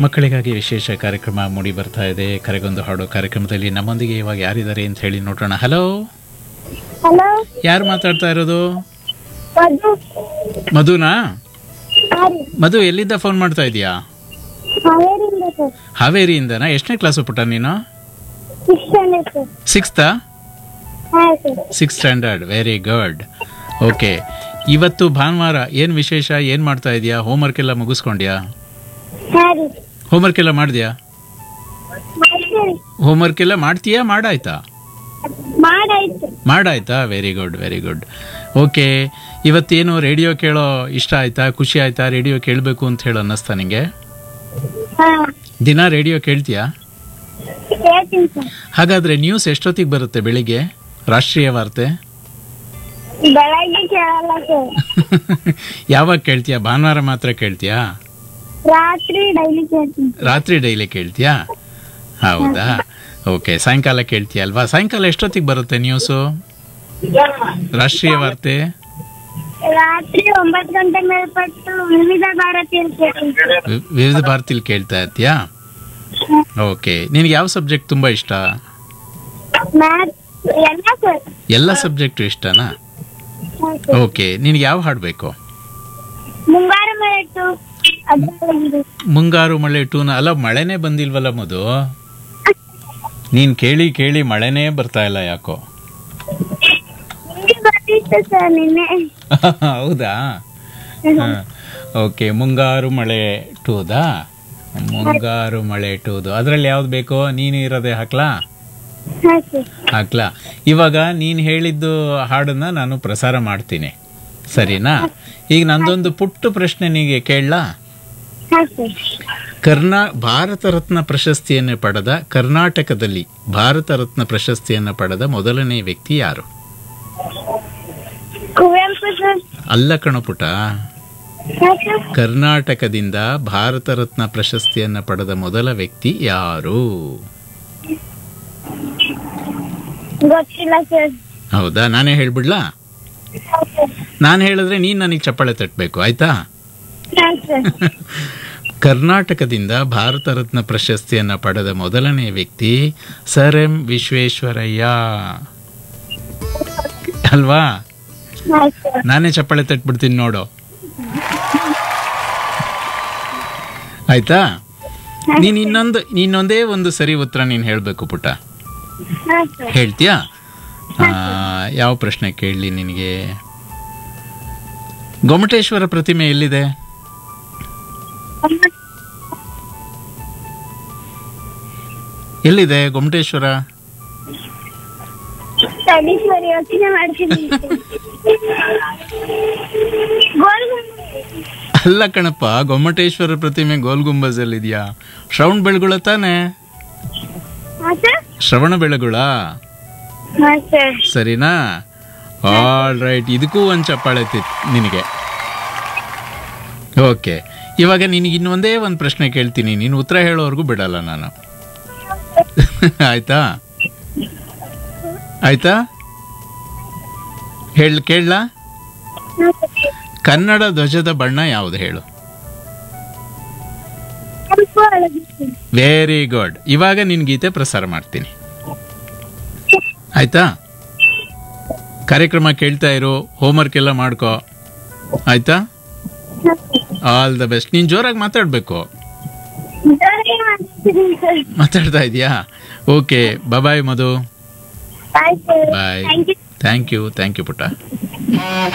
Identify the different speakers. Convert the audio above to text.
Speaker 1: ಮಕ್ಕಳಿಗಾಗಿ ವಿಶೇಷ ಕಾರ್ಯಕ್ರಮ ಮೂಡಿ ಬರ್ತಾ ಇದೆ ಕರೆಗೊಂದು ಹಾಡು ಕಾರ್ಯಕ್ರಮದಲ್ಲಿ ನಮ್ಮೊಂದಿಗೆ ಇವಾಗ ಯಾರಿದ್ದಾರೆ ಅಂತ ಹೇಳಿ ನೋಡೋಣ ಹಲೋ
Speaker 2: ಹಲೋ
Speaker 1: ಯಾರು ಮಾತಾಡ್ತಾ ಇರೋದು
Speaker 2: ಮಧು
Speaker 1: ಮಧುನಾ
Speaker 2: ಹಾರಿ
Speaker 1: ಮಧು ಎಲ್ಲಿಂದ ಫೋನ್ ಮಾಡ್ತಾ ಇದೀಯಾ
Speaker 2: ಹಾವೇರಿಯಿಂದ ಸರ್
Speaker 1: ಹಾವೇರಿಯಿಂದನಾ ಎಷ್ಟನೇ ಕ್ಲಾಸು ಪುಟ್ಟ ನೀನು
Speaker 2: ಸಿಕ್ಸ್ ಸ್ಟ್ಯಾಂಡರ್ಡ್ ಸರ್
Speaker 1: ಸಿಕ್ಸ್ತಾ
Speaker 2: ಹಾಂ sir
Speaker 1: six standard very good okay ಇವತ್ತು ಭಾನುವಾರ ಏನು ವಿಶೇಷ ಏನು ಮಾಡ್ತಾ ಇದೀಯಾ ಹೋಮ್ವರ್ಕ್ ಎಲ್ಲ ಮುಗಿಸ್ಕೊಂಡ್ಯಾ
Speaker 2: ಹಾರಿ
Speaker 1: ಹೋಮ್ವರ್ಕ್ ಎಲ್ಲ ಮಾಡಿದ್ಯಾ
Speaker 2: ಮಾಡ್ತೀರಿ
Speaker 1: ಹೋಮ್ವರ್ಕ್ ಎಲ್ಲ ಮಾಡ್ತೀಯಾ ಮಾಡಾಯ್ತಾ
Speaker 2: ಮಾಡಾಯ್ತು
Speaker 1: ಮಾಡಾಯ್ತಾ very good very good okay ಇವತ್ತೇನು ರೇಡಿಯೋ ಕೇಳೋ ಇಷ್ಟ ಆಯ್ತಾ ಖುಷಿ ಆಯ್ತಾ ರೇಡಿಯೋ ಕೇಳಬೇಕು ಅಂತ ಹೇಳಿ ಅನ್ನಿಸ್ತಾ ನಿಂಗೆ
Speaker 2: ಹಾಂ
Speaker 1: ದಿನ ರೇಡಿಯೋ ಕೇಳ್ತೀಯಾ
Speaker 2: ಹೇಳ್ತೀನಿ ಸರ್
Speaker 1: ಹಾಗಾದ್ರೆ ನ್ಯೂಸ್ ಎಷ್ಟೊತ್ತಿಗೆ ಬರುತ್ತೆ ಬೆಳಿಗ್ಗೆ ರಾಷ್ಟ್ರೀಯ ವಾರ್ತೆ
Speaker 2: ಬೆಳಗ್ಗೆ ಕೇಳಲ್ಲ ಸರ್
Speaker 1: ಯಾವಾಗ ಕೇಳ್ತೀಯಾ ಭಾನುವಾರ ಮಾತ್ರ ಕೇಳ್ತೀಯಾ
Speaker 2: ರಾತ್ರಿ ಡೈಲಿ ಕೇಳ್ತೀನಿ
Speaker 1: ರಾತ್ರಿ ಡೈಲಿ ಕೇಳ್ತೀಯಾ ಹೌದಾ ಓಕೆ ಸಾಯಂಕಾಲ ಕೇಳ್ತೀಯ ಅಲ್ವಾ ಸಾಯಂಕಾಲ ಎಷ್ಟೊತ್ತಿಗೆ ಬರುತ್ತೆ ನ್ಯೂಸು ರಾಷ್ಟ್ರೀಯ ವಾರ್ತೆ
Speaker 2: ರಾತ್ರಿ ಒಂಬತ್ತು ಗಂಟೆ ಮೇಲ್ಪಟ್ಟು ವಿವಿಧ ಭಾರತೀಯಲ್ಲಿ ಕೇಳ್ತೀನಿ ಸರ್
Speaker 1: ವಿ- ವಿವಿಧ ಭಾರತಿಲಿ ಕೇಳ್ತಾ ಇರ್ತೀಯಾ ಓಕೆ ನಿನಗೆ ಯಾವ ಸಬ್ಜೆಕ್ಟ್ ತುಂಬ ಇಷ್ಟ
Speaker 2: ಮ್ಯಾಥ್ ಎಲ್ಲ ಸರ್
Speaker 1: ಎಲ್ಲ ಸಬ್ಜೆಕ್ಟು ಇಷ್ಟನಾ
Speaker 2: ಹಾಂ ಸರ್
Speaker 1: ಓಕೆ ನಿನಗೆ ಯಾವ ಹಾಡು ಬೇಕು
Speaker 2: ಮುಂಗಾರು ಮಳೆಟ್ಟು ಅದರಲ್ಲಿ
Speaker 1: ಮುಂಗಾರು ಮಳೆ ಟೂನ ಅಲ್ಲ ಮಳೆನೇ ಬಂದಿಲ್ವಲ್ಲ ಮಧು ನೀನು ಕೇಳಿ ಕೇಳಿ ಮಳೆನೇ ಬರ್ತಾ ಇಲ್ಲ ಯಾಕೋ
Speaker 2: ನಿಮ್ಗೆ ಬರ್ತಿತ್ತು ಸರ್ ನಿನ್ನೆ
Speaker 1: ಹೌದಾ ಓಕೆ ಮುಂಗಾರು ಮಳೆ ಟೂದಾ ಮುಂಗಾರು ಮಳೆ ಟೂದು ಅದರಲ್ಲಿ ಯಾವ್ದು ಬೇಕೋ ನೀನು ಇರೋದೇ ಹಾಕ್ಲಾ
Speaker 2: ಹಾಂ ಸರ್
Speaker 1: ಹಾಕ್ಲಾ ಇವಾಗ ನೀನು ಹೇಳಿದ್ದು ಹಾಡನ್ನ ನಾನು ಪ್ರಸಾರ ಮಾಡ್ತೀನಿ ಸರಿನಾ ಈಗ ನಂದೊಂದು ಪುಟ್ಟ ಪ್ರಶ್ನೆ ನಿಮಗೆ ಕೇಳಲಾ
Speaker 2: ಹಾಂ ಸರ್
Speaker 1: ಕರ್ನಾ ಭಾರತ ರತ್ನ ಪ್ರಶಸ್ತಿಯನ್ನು ಪಡೆದ ಕರ್ನಾಟಕದಲ್ಲಿ ಭಾರತ ರತ್ನ ಪ್ರಶಸ್ತಿಯನ್ನು ಪಡೆದ ಮೊದಲನೇ ವ್ಯಕ್ತಿ ಯಾರು
Speaker 2: ಕುವೆಂಪು ಸರ್
Speaker 1: ಅಲ್ಲ ಕಣಪುಟ
Speaker 2: ಹಾಂ ಸರ್
Speaker 1: ಕರ್ನಾಟಕದಿಂದ ಭಾರತ ರತ್ನ ಪ್ರಶಸ್ತಿಯನ್ನು ಪಡೆದ ಮೊದಲ ವ್ಯಕ್ತಿ ಯಾರು
Speaker 2: ಗೊತ್ತಿಲ್ಲ ಸರ್
Speaker 1: ಹೌದಾ ನಾನೇ ಹೇಳ್ಬಿಡ್ಲಾ
Speaker 2: ಹಾಂ ಸರ್
Speaker 1: ನಾನು ಹೇಳಿದ್ರೆ ನೀನು ನನಗೆ ಚಪ್ಪಾಳೆ ತಟ್ಟಬೇಕು ಆಯ್ತಾ
Speaker 2: ಹಾಂ ಸರ್
Speaker 1: ಕರ್ನಾಟಕದಿಂದ ಭಾರತ ರತ್ನ ಪ್ರಶಸ್ತಿಯನ್ನು ಪಡೆದ ಮೊದಲನೇ ವ್ಯಕ್ತಿ ಸರ್ ಎಂ ವಿಶ್ವೇಶ್ವರಯ್ಯ ಅಲ್ವಾ
Speaker 2: ಹಾಂ ಸರ್
Speaker 1: ನಾನೇ ಚಪ್ಪಾಳೆ ತಟ್ಬಿಡ್ತೀನಿ ನೋಡು ಆಯ್ತಾ ನೀನು ಇನ್ನೊಂದು ಇನ್ನೊಂದೇ ಒಂದು ಸರಿ ಉತ್ತರ ನೀನು ಹೇಳಬೇಕು ಪುಟ್ಟ
Speaker 2: ಹಾಂ ಸರ್
Speaker 1: ಹೇಳ್ತೀಯಾ ಆ, ಯಾವ ಪ್ರಶ್ನೆ ಕೇಳಲಿ ನಿನಗೆ ಗೊಮಟೇಶ್ವರ ಪ್ರತಿಮೆ ಎಲ್ಲಿದೆ ಎಲ್ಲಿದೆ ಗೊಮಟೇಶ್ವರ
Speaker 2: ಸರಿ ಸರಿ ಯೋಚನೆ ಮಾಡ್ತೀನಿ ಗೋಲ್
Speaker 1: ಅಲ್ಲ ಕಣಪ್ಪ ಗೊಮ್ಮಟೇಶ್ವರ ಪ್ರತಿಮೆ ಗೋಲ್ ಗುಂಬಜ್ ಇದೆಯಾ ಶ್ರವಣ ಬೆಳಗುಳ ತಾನೆ
Speaker 2: ಹಾಂ ಸರ್
Speaker 1: ಶ್ರವಣ ಬೆಳಗುಳ
Speaker 2: ಹಾಂ ಸರ್
Speaker 1: ಸರಿನಾ ಆಲ್ ರೈಟ್ ಇದಕ್ಕೂ ಒಂದು ಚಪ್ಪಾಳೆ ತಿ- ನಿನಗೆ ಓಕೆ ಇವಾಗ ನಿನಗೆ ಇನ್ನೊಂದೇ ಒಂದು ಪ್ರಶ್ನೆ ಕೇಳ್ತೀನಿ ನೀನು ಉತ್ತರ ಹೇಳೋವರೆಗೂ ಬಿಡಲ್ಲ ನಾನು ಆಯ್ತಾ ಆಯ್ತಾ ಹೇಳ ಕೇಳಲಾ
Speaker 2: ಹಾಂ ಸರ್
Speaker 1: ಕನ್ನಡ ಧ್ವಜದ ಬಣ್ಣ ಯಾವುದು ಹೇಳು
Speaker 2: ಕೆಂಪು ಹಳದಿ
Speaker 1: ವೆರಿ ಗುಡ್ ಇವಾಗ ನಿನ್ ಗೀತೆ ಪ್ರಸಾರ ಮಾಡ್ತೀನಿ ಆಯ್ತಾ ಕಾರ್ಯಕ್ರಮ ಕೇಳ್ತಾ ಇರು ಹೋಮ್ವರ್ಕ್ ಎಲ್ಲ ಮಾಡ್ಕೋ ಆಯ್ತಾ ಆಲ್ ದ ಬೆಸ್ಟ್ ನೀನ್ ಜೋರಾಗಿ ಮಾತಾಡ್ಬೇಕು
Speaker 2: ಜೋರಾಗಿ ಮಾಡ್ತಿದ್ದೀನಿ ಸರ್
Speaker 1: ಮಾತಾಡ್ತಾ ಇದೀಯಾ ಓಕೆ ಬಾಯ್ ಮಧು
Speaker 2: ಆಯ್ತು
Speaker 1: bye
Speaker 2: thank you
Speaker 1: thank you thank you ಪುಟ್ಟ